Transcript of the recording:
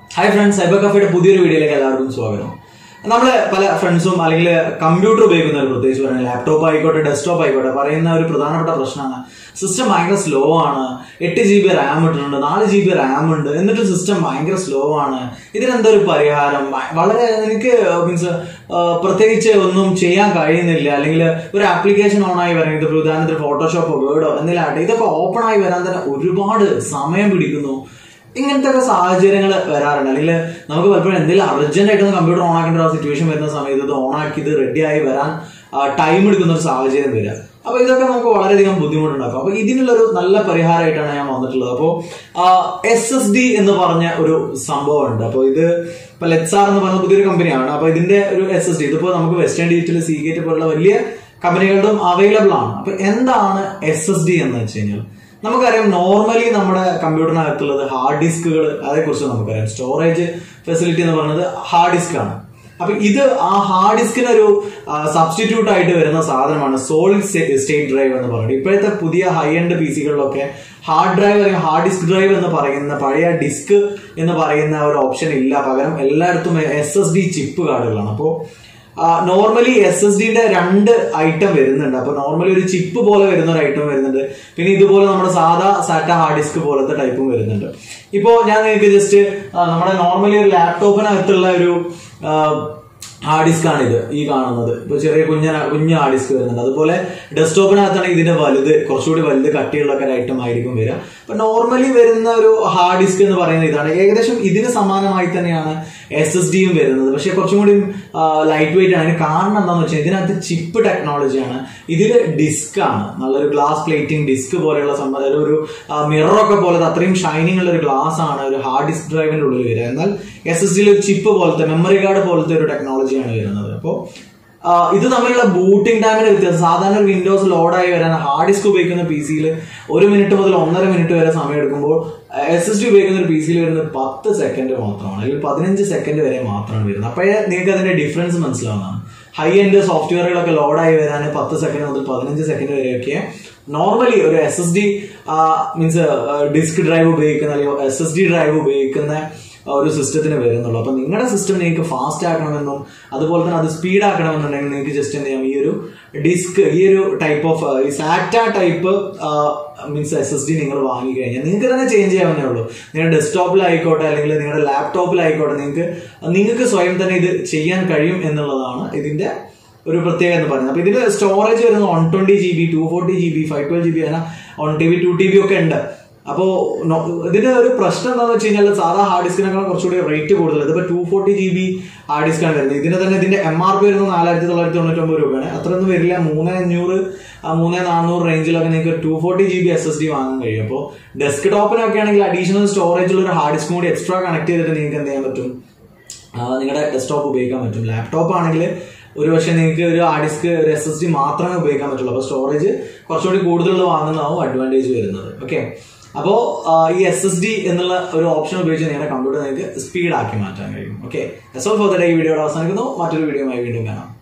hi friends cyber കഫയുടെ പുതിയൊരു വീഡിയോയിലേക്ക് എല്ലാവർക്കും സ്വാഗതം നമ്മൾ പല ഫ്രണ്ട്സും അല്ലെങ്കിൽ കമ്പ്യൂട്ടർ ഉപയോഗിക്കുന്നവർ പ്രത്യേകിച്ച് പറയുന്നത് ലാപ്ടോപ്പ് ആയിക്കോട്ടെ ഡെസ്ക്ടോപ്പ് ആയിക്കോട്ടെ പറയുന്ന ഒരു പ്രധാനപ്പെട്ട പ്രശ്നമാണ് സിസ്റ്റം ഭയങ്കര സ്ലോ ആണ് എട്ട് ജി ബി റാം ഇട്ടിട്ടുണ്ട് നാല് ജി ബി റാം ഉണ്ട് എന്നിട്ട് സിസ്റ്റം ഭയങ്കര സ്ലോ ആണ് ഇതിനെന്താ ഒരു പരിഹാരം ഭ- വളരെ എനിക്ക് മീൻസ് പ്രത്യേകിച്ച് ഒന്നും ചെയ്യാൻ കഴിയുന്നില്ല അല്ലെങ്കിൽ ഒരു ആപ്ലിക്കേഷൻ ഓൺ ആയി വരാൻ ഇത് ഉദാഹരണത്തിന് ഫോട്ടോഷോപ്പോ വേർഡോ എന്തെങ്കിലും ആട്ടെ ഇതൊക്കെ ഓപ്പൺ ആയി വരാൻ തന്നെ ഒരുപാട് സമയം പിടിക്കുന്നു ഇങ്ങനത്തെ ഒക്കെ സാഹചര്യങ്ങൾ വരാറുണ്ട് അല്ലെങ്കിൽ നമുക്ക് പലപ്പോഴും എന്തെങ്കിലും അർജന്റ് ആയിട്ട് കമ്പ്യൂട്ടർ ഓൺ ആക്കേണ്ട ഒരു സിറ്റുവേഷൻ വരുന്ന സമയത്ത് ഇത് ഓൺ ആക്കി ഇത് റെഡി ആയി വരാൻ ടൈം എടുക്കുന്ന ഒരു സാഹചര്യം വരിക അപ്പൊ ഇതൊക്കെ നമുക്ക് വളരെയധികം ബുദ്ധിമുട്ടുണ്ടാക്കും അപ്പൊ ഇതിനുള്ളൊരു നല്ല പരിഹാരമായിട്ടാണ് ഞാൻ വന്നിട്ടുള്ളത് അപ്പോൾ എസ് എസ് ഡി എന്ന് പറഞ്ഞ ഒരു സംഭവം ഉണ്ട് അപ്പോൾ ഇത് ഇപ്പൊ ലെറ്റ്സാർ എന്ന് പറഞ്ഞ പുതിയൊരു കമ്പനിയാണ് അപ്പൊ ഇതിന്റെ ഒരു എസ് എസ് ഡി ഇതിപ്പോ നമുക്ക് വെസ്റ്റേൺ ഡിജിറ്റൽ സീഗേറ്റ് പോലുള്ള വലിയ കമ്പനികളുടെ അവൈലബിൾ ആണ് അപ്പൊ എന്താണ് എസ് എസ് ഡി എന്ന് വെച്ച് കഴിഞ്ഞാൽ നമുക്കറിയാം നോർമലി നമ്മുടെ കമ്പ്യൂട്ടറിനകത്തുള്ളത് ഹാർഡ് ഡിസ്കുകൾ അതേക്കുറിച്ച് നമുക്കറിയാം സ്റ്റോറേജ് ഫെസിലിറ്റി എന്ന് പറയുന്നത് ഹാർഡ് ഡിസ്ക് ആണ് അപ്പൊ ഇത് ആ ഹാർഡ് ഡിസ്കിന് ഒരു സബ്സ്റ്റിറ്റ്യൂട്ട് ആയിട്ട് വരുന്ന സാധനമാണ് സോളിഡ് സ്റ്റേറ്റ് ഡ്രൈവ് എന്ന് പറയുന്നത് ഇപ്പോഴത്തെ പുതിയ ഹൈ എൻഡ് പി സികളിലൊക്കെ ഹാർഡ് ഡ്രൈവ് അല്ലെങ്കിൽ ഹാർഡ് ഡിസ്ക് ഡ്രൈവ് എന്ന് പറയുന്ന പഴയ ഡിസ്ക് എന്ന് പറയുന്ന ഒരു ഓപ്ഷൻ ഇല്ല പകരം എല്ലായിടത്തും എസ് എസ് ഡി ചിപ്പ് കാർഡുകളാണ് അപ്പോൾ നോർമലി എസ് എസ് ഡിയുടെ രണ്ട് ഐറ്റം വരുന്നുണ്ട് അപ്പൊ നോർമലി ഒരു ചിപ്പ് പോലെ വരുന്ന ഒരു ഐറ്റം വരുന്നുണ്ട് പിന്നെ ഇതുപോലെ നമ്മുടെ സാധാ സാറ്റ ഹാർഡ് ഡിസ്ക് പോലത്തെ ടൈപ്പും വരുന്നുണ്ട് ഇപ്പോ ഞാൻ നിങ്ങൾക്ക് ജസ്റ്റ് നമ്മുടെ നോർമലി ഒരു ലാപ്ടോപ്പിനകത്തുള്ള ഒരു ഹാർഡ് ഡിസ്ക് ആണ് ഇത് ഈ കാണുന്നത് ഇപ്പൊ ചെറിയ കുഞ്ഞ കുഞ്ഞ ഹാർഡ് ഡിസ്ക് വരുന്നുണ്ട് അതുപോലെ ഡെസ്ക്ടോപ്പിനകത്താണ് ഇതിന്റെ വലുത് കുറച്ചുകൂടി വലുത് കട്ടിയുള്ള ഒക്കെ ഒരു ഐറ്റം ആയിരിക്കും വരിക അപ്പൊ നോർമലി വരുന്ന ഒരു ഹാർഡ് ഡിസ്ക് എന്ന് പറയുന്നത് ഇതാണ് ഏകദേശം ഇതിന് സമാനമായി തന്നെയാണ് എസ് എസ് ഡിയും വരുന്നത് പക്ഷെ കുറച്ചും കൂടി ലൈറ്റ് വെയിറ്റ് ആണ് അതിന് കാരണം എന്താണെന്ന് വെച്ചാൽ ഇതിനകത്ത് ചിപ്പ് ടെക്നോളജിയാണ് ഇതിൽ ഡിസ്ക് ആണ് നല്ലൊരു ഗ്ലാസ് പ്ലേറ്റിംഗ് ഡിസ്ക് പോലെയുള്ള സംഭവം അതായത് ഒരു മിററൊക്കെ പോലത്തെ അത്രയും ഷൈനിങ് ഉള്ള ഒരു ഗ്ലാസ് ആണ് ഒരു ഹാർഡ് ഡിസ്ക് ഡ്രൈവിന്റെ ഉള്ളിൽ വരിക എന്നാൽ എസ് എസ് ഡിയിൽ ഒരു ചിപ്പ് പോലത്തെ മെമ്മറി കാർഡ് പോലത്തെ ഒരു ടെക്നോളജിയാണ് വരുന്നത് അപ്പോൾ ഇത് തമ്മിലുള്ള ബൂട്ടിംഗ് ടൈമിന് വ്യത്യാസം സാധാരണ ഒരു വിൻഡോസ് ലോഡായി വരാൻ ഹാർഡ് ഡിസ്ക് ഉപയോഗിക്കുന്ന പി സിയിൽ ഒരു മിനിറ്റ് മുതൽ ഒന്നര മിനിറ്റ് വരെ സമയം എടുക്കുമ്പോൾ എസ് എസ് ഡി ഉപയോഗിക്കുന്ന ഒരു പി സിയിൽ വരുന്നത് പത്ത് സെക്കൻഡ് മാത്രമാണ് അല്ലെങ്കിൽ പതിനഞ്ച് സെക്കൻഡ് വരെ മാത്രമാണ് വരുന്നത് അപ്പോഴേ നിങ്ങൾക്ക് അതിന്റെ ഡിഫറൻസ് മനസ്സിലാവുന്നതാണ് ഹൈ എൻഡ് സോഫ്റ്റ്വെയറുകളൊക്കെ ലോഡായി വരാൻ പത്ത് സെക്കൻഡ് മുതൽ പതിനഞ്ച് സെക്കൻഡ് വരെയൊക്കെ നോർമലി ഒരു S S D means disk drive ഉപയോഗിക്കുന്ന അല്ലെങ്കിൽ എസ് എസ് ഡി ഡ്രൈവ് ഉപയോഗിക്കുന്ന ഒരു സിസ്റ്റത്തിന് വരുന്നുള്ളൂ അപ്പൊ നിങ്ങളുടെ സിസ്റ്റം നിങ്ങൾക്ക് ഫാസ്റ്റ് ആക്കണമെന്നും അതുപോലെ തന്നെ അത് സ്പീഡ് ആക്കണമെന്നുണ്ടെങ്കിൽ നിങ്ങൾക്ക് ജസ്റ്റ് എന്ത് ചെയ്യാം ഈ ഒരു ഡിസ്ക് ഈ ഒരു ടൈപ്പ് ഓഫ് ഈ SATA type means S S D നിങ്ങൾ വാങ്ങി കഴിഞ്ഞാൽ നിങ്ങൾക്ക് തന്നെ ചേഞ്ച് ചെയ്യാവുന്നേ ഉള്ളൂ നിങ്ങളുടെ ഡെസ്ക്ടോപ്പിലായിക്കോട്ടെ അല്ലെങ്കിൽ നിങ്ങളുടെ ലാപ്ടോപ്പിലായിക്കോട്ടെ നിങ്ങൾക്ക് നിങ്ങൾക്ക് സ്വയം തന്നെ ഇത് ചെയ്യാൻ കഴിയും എന്നുള്ളതാണ് ഇതിന്റെ ഒരു പ്രത്യേകത എന്ന് പറയുന്നത് അപ്പൊ ഇതിന്റെ സ്റ്റോറേജ് വരുന്നത് one twenty G B two forty G B five twelve G B അങ്ങനെ one T B two T B ഒക്കെ ഉണ്ട് അപ്പോ നോ- ഇതിന്റെ ഒരു പ്രശ്നം എന്താണെന്ന് വെച്ച് കഴിഞ്ഞാൽ സാധാ ഹാർഡ് ഡിസ്കിനേക്കാൾ കുറച്ചുകൂടി റേറ്റ് കൂടുതൽ ഇതിപ്പോ ടു ഫോർട്ടി ജി ബി ഹാർഡ് ഡിസ്കാണ് വരുന്നത് ഇതിന് തന്നെ ഇതിന്റെ എം ആർ പി വരുന്നത് നാലായിരത്തി തൊള്ളായിരത്തി തൊണ്ണൂറ്റി ഒമ്പത് രൂപയാണ് അത്രയൊന്നും വരില്ല മൂന്ന് അഞ്ഞൂറ് ആ, മൂന്ന് നാനൂറ് റേഞ്ചിലൊക്കെ നിങ്ങൾക്ക് two forty G S S S ഡി വാങ്ങാൻ കഴിയും അപ്പോൾ ഡെസ്ക് ടോപ്പിനൊക്കെ ആണെങ്കിൽ അഡീഷണൽ സ്റ്റോറേജ് ഉള്ള ഒരു ഹാർഡ് ഡിസ്കും കൂടി എക്സ്ട്രാ കണക്ട് ചെയ്തിട്ട് നിങ്ങൾക്ക് എന്ത് ചെയ്യാൻ പറ്റും ആ, നിങ്ങളുടെ ഡെസ്ക്ടോപ്പ് ഉപയോഗിക്കാൻ പറ്റും ലാപ്ടോപ്പ് ആണെങ്കിൽ ഒരു പക്ഷേ നിങ്ങൾക്ക് ഒരു ഹാർഡ് ഡിസ്ക് ഒരു എസ് എസ് ഡി മാത്രമേ ഉപയോഗിക്കാൻ പറ്റുള്ളൂ അപ്പോൾ സ്റ്റോറേജ് കുറച്ചുകൂടി കൂടുതൽ വാങ്ങുന്നതാവും അഡ്വാൻറ്റേജ് വരുന്നത് ഓക്കെ അപ്പോൾ ഈ എസ് എസ് ഡി എന്നുള്ള ഒരു ഓപ്ഷൻ ഉപയോഗിച്ച് നിങ്ങളുടെ കമ്പ്യൂട്ടർ നിങ്ങൾക്ക് സ്പീഡ് ആക്കി മാറ്റാൻ കഴിയും okay for the day video അവസാനിക്കുന്നു മറ്റൊരു വീഡിയോയുമായി വീണ്ടും കാണാം